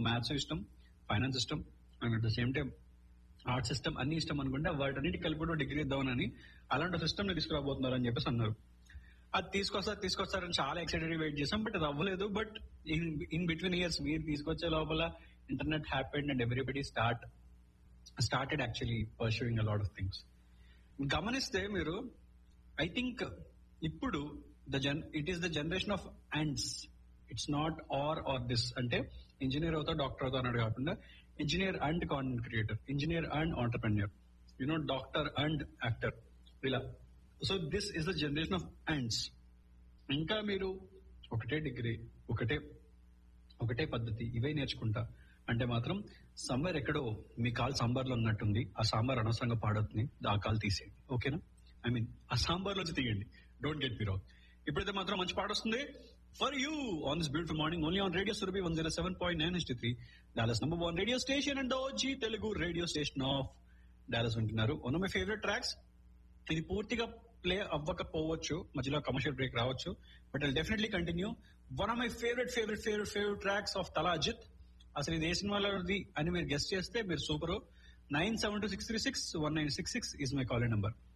maths ఇష్టం finance ఇష్టం and at the same time art system అన్ని ఇష్టం అనుకుంటే వాటన్నిటి కలిపి కూడా డిగ్రీ ఇద్దామని అలాంటి సిస్టమ్ ని తీసుకురాబోతున్నారు అని చెప్పేసి అన్నారు అది తీసుకొస్తారు తీసుకొస్తారని చాలా ఎక్సైటెడ్ వెయిట్ చేసాం బట్ అది అవ్వలేదు but in in between years మీరు తీసుకొచ్చే లోపల internet happened and everybody start started actually pursuing a lot of things గమనిస్తే మీరు ఐ థింక్ ఇప్పుడు the gen it is the generation of ands it's not or or this అంటే engineer అవుతా doctor అవుతా అన్నాడు కాకుండా engineer and content creator engineer and entrepreneur you know doctor and actor ఇలా so this is the generation of ands ఇంకా మీరు ఒకటే degree ఒకటే ఒకటే పద్ధతి ఇవే నేర్చుకుంటా అంటే మాత్రం సమ్మర్ ఎక్కడో మీ కాల్ సాంబార్లో ఉన్నట్టుంది ఆ సాంబార్ అనవసరంగా పాడవుతుంది ఆ కాల్ తీసేయండి ఓకేనా ఐ మీన్ ఆ సాంబార్ లోంచి తీయండి డోంట్ గెట్ మీ రాంగ్ ఇప్పుడైతే మాత్రం మంచి పాట వస్తుంది for you on this beautiful morning only on radio Surabhi one zero seven point nine ST three Dallas number one radio station and OG Telugu radio station of Dallas వింటున్నారు one of my favourite tracks ఇది పూర్తిగా play అవ్వకపోవచ్చు మధ్యలో commercial break రావచ్చు but I definitely continue one of my favourite favourite favourite favourite tracks of Thala Ajith అసలు ఇది ఏ సినిమాలోది అని మీరు గెస్ట్ చేస్తే మీరు super nine seven two six three six one nine six six is my call number